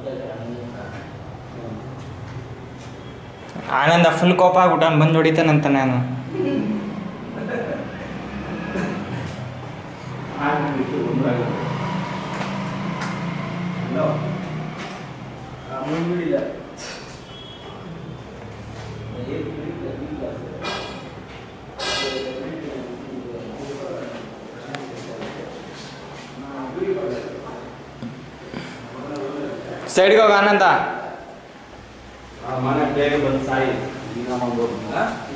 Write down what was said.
ಆನಂದ full ಕೋಪ ಆಗ್ಬಿಟ್ಟು ಬಂದು ಹೊಡಿತಾನಂತ ನಾನು ಸೈಡ್ಗೆ ಹೋಗ ಆನಂದ ಮನೆ ಬೇಗ ಬಂದು ಸಾಯಿ ಈಗ ಒಂದು